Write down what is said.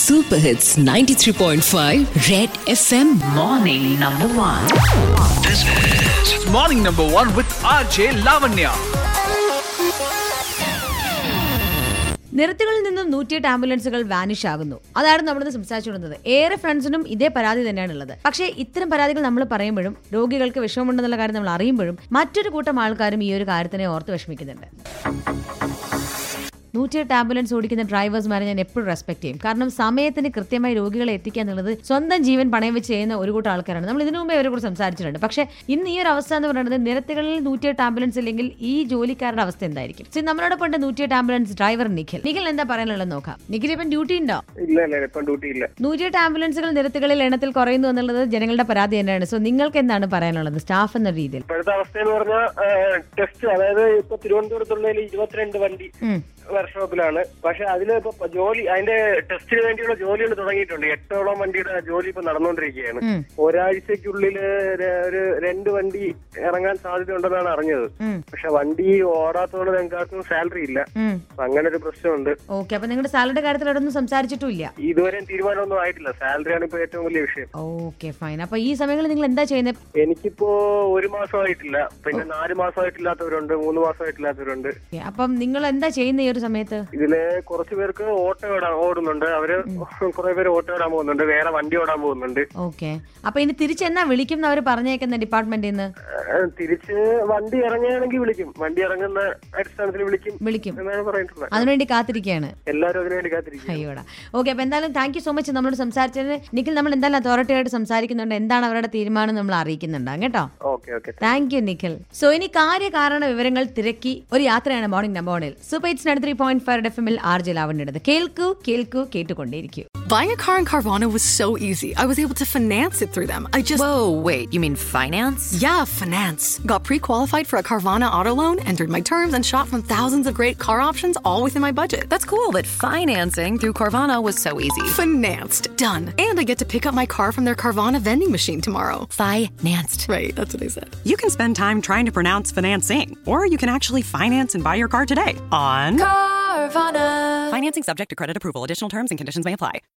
Super Hits 93.5 Red FM Morning Number 1. This is Morning number one with RJ Lavanya. നിരത്തുകളിൽ നിന്നും നൂറ്റിയെട്ട് ആംബുലൻസുകൾ vanish ആകുന്നു അതാണ് നമ്മളിന്ന് സംസാരിച്ചുകൊണ്ടിരുന്നത് ഏറെ ഫ്രണ്ട്സിനും ഇതേ പരാതി തന്നെയാണ് ഉള്ളത് പക്ഷേ ഇത്തരം പരാതികൾ നമ്മൾ പറയുമ്പോഴും രോഗികൾക്ക് വിഷമമുണ്ടെന്നുള്ള കാര്യം നമ്മൾ അറിയുമ്പോഴും മറ്റൊരു കൂട്ടം ആൾക്കാരും ഈ ഒരു കാര്യത്തിനെ ഓർത്ത് വിഷമിക്കുന്നുണ്ട് നൂറ്റിയെട്ട് ആംബുലൻസ് ഓടിക്കുന്ന ഡ്രൈവേഴ്സ്മാരെ ഞാൻ എപ്പോഴും റെസ്പെക്ട് ചെയ്യും കാരണം സമയത്തിന് കൃത്യമായി രോഗികളെ എത്തിക്കുക എന്നുള്ളത് സ്വന്തം ജീവൻ പണയം വെച്ച് ചെയ്യുന്ന ഒരു കൂട്ടം ആൾക്കാരാണ് നമ്മൾ ഇതിനു മുമ്പേ അവരെ കുറിച്ച് സംസാരിച്ചിട്ടുണ്ട് പക്ഷേ ഇന്ന് ഈ ഒരു അവസ്ഥ എന്ന് പറയുന്നത് നിരത്തുകളിൽ നൂറ്റിയെട്ട് ആംബുലൻസ് ഇല്ലെങ്കിൽ ഈ ജോലിക്കാരുടെ അവസ്ഥ എന്തായിരിക്കും See, നമ്മളോടൊപ്പം ഉണ്ട് നൂറ്റിയെട്ട് ആംബുലൻസ് ഡ്രൈവർ നിഖിൽ നിഖിൽ എന്താ പറയാനുള്ളത് നോക്കാം നിഖിൽ ഇപ്പം ഡ്യൂട്ടി ഉണ്ടോ ഇല്ല ഇല്ല ഇപ്പം ഡ്യൂട്ടി ഇല്ല നൂറ്റിയെട്ട് ആംബുലൻസുകൾ നിരത്തുകളിൽ എണ്ണത്തിൽ കുറയുന്നു എന്നുള്ളത് ജനങ്ങളുടെ പരാതി തന്നെയാണ് സോ നിങ്ങൾക്ക് എന്താണ് പറയാനുള്ളത് സ്റ്റാഫ് എന്ന രീതിയിൽ ഇപ്പോഴത്തെ അവസ്ഥ എന്ന് പറഞ്ഞാൽ ടെസ്റ്റ് അതായത് ഇപ്പൊ തിരുവനന്തപുരത്തുള്ളതിൽ ഇരുപത്തിരണ്ട് വണ്ടി ഉം. വർക്ക്ഷോപ്പിലാണ് പക്ഷെ അതിൽ ഇപ്പൊ ജോലി അതിന്റെ ടെസ്റ്റിന് വേണ്ടിയുള്ള ജോലികൾ തുടങ്ങിയിട്ടുണ്ട് എട്ടോളം വണ്ടിയുടെ ജോലി ഇപ്പൊ നടന്നുകൊണ്ടിരിക്കുകയാണ് ഉം. ഒരാഴ്ചക്കുള്ളിൽ ഒരു രണ്ട് വണ്ടി ഇറങ്ങാൻ സാധ്യത ഉണ്ടെന്നാണ് അറിഞ്ഞത് ഉം. പക്ഷെ വണ്ടി ഓടാത്തതുകൊണ്ട് ഞങ്ങൾക്ക് സാലറി ഇല്ല ഉം. അപ്പൊ അങ്ങനെ ഒരു പ്രശ്നമുണ്ട് ഓക്കെ അപ്പൊ നിങ്ങളുടെ സാലറിയുടെ കാര്യത്തിൽ അവിടെ ഒന്നും സംസാരിച്ചിട്ടും ഇല്ല ഇതുവരെ തീരുമാനമൊന്നും ആയിട്ടില്ല സാലറിയാണ് ഇപ്പൊ ഏറ്റവും വലിയ വിഷയം ഓക്കെ ഫൈൻ അപ്പൊ ഈ സമയങ്ങളിൽ നിങ്ങൾ എന്താ ചെയ്യുന്നത് എനിക്കിപ്പോ ഒരു മാസമായിട്ടില്ല പിന്നെ നാല് മാസമായിട്ടില്ലാത്തവരുണ്ട് മൂന്ന് മാസമായിട്ടില്ലാത്തവരുണ്ട് അപ്പം നിങ്ങൾ എന്താ ചെയ്യുന്ന ഈ ഒരു സമയത്ത് ഇതില് കുറച്ചു പേർക്ക് ഓട്ടോ ഓടാൻ ഓടുന്നുണ്ട് അവര് കുറെ പേര് ഓട്ടോ ഓടാൻ പോകുന്നുണ്ട് വേറെ വണ്ടി ഓടാൻ പോകുന്നുണ്ട് ഓക്കെ അപ്പൊ ഇനി തിരിച്ചെന്നാ വിളിക്കും എന്ന് അവർ പറഞ്ഞേക്കുന്ന ഡിപ്പാർട്ട്മെന്റിൽ നിന്ന് ഏഹ് തിരിച്ച് വണ്ടി ഇറങ്ങുകയാണെങ്കിൽ വിളിക്കും വണ്ടി ഇറങ്ങുന്ന അടിസ്ഥാനത്തിൽ വിളിക്കും വിളിക്കും എന്നാണ് പറഞ്ഞിട്ടുള്ളത് അതിനുവേണ്ടി കാത്തിരിക്കുകയാണ് എല്ലാവരും അതിനുവേണ്ടി കാത്തിരിക്കും അയ്യോടാ ഓക്കെ അപ്പൊ എന്തായാലും താങ്ക് യു സോ മച്ച് നമ്മളോട് സംസാരിച്ചതിന് നിഖിൽ നമ്മൾ എന്തായാലും അതോറിറ്റി ആയിട്ട് സംസാരിക്കുന്നുണ്ട് എന്താണ് അവരുടെ തീരുമാനം നമ്മൾ അറിയിക്കുന്നുണ്ടാകും കേട്ടോ okay okay thank you Nikhil so ഇനി കാര്യകാരണ വിവരങ്ങൾ തിരക്കി ഒരു യാത്രയാണ് മോർണിംഗ് നമ്പർ വണ്ണിൽ super it's nine three point five F എമ്മിൽ ആർ ജെ ലാവണ്യടത് കേൾക്കൂ കേൾക്കൂ കേട്ടുകൊണ്ടേയിരിക്കൂ Buying a car in Carvana was so easy. I was able to finance it through them. I just. Whoa, wait, you mean finance? Yeah, finance. Got pre qualified for a Carvana auto loan, entered my terms, and shot from thousands of great car options all within my budget. That's cool, but financing through Carvana was so easy. Financed. Done. And I get to pick up my car from their Carvana vending machine tomorrow. Financed. Right, that's what I said. You can spend time trying to pronounce financing, or you can actually finance and buy your car today on Carvana. Financing subject to credit approval. Additional terms and conditions may apply.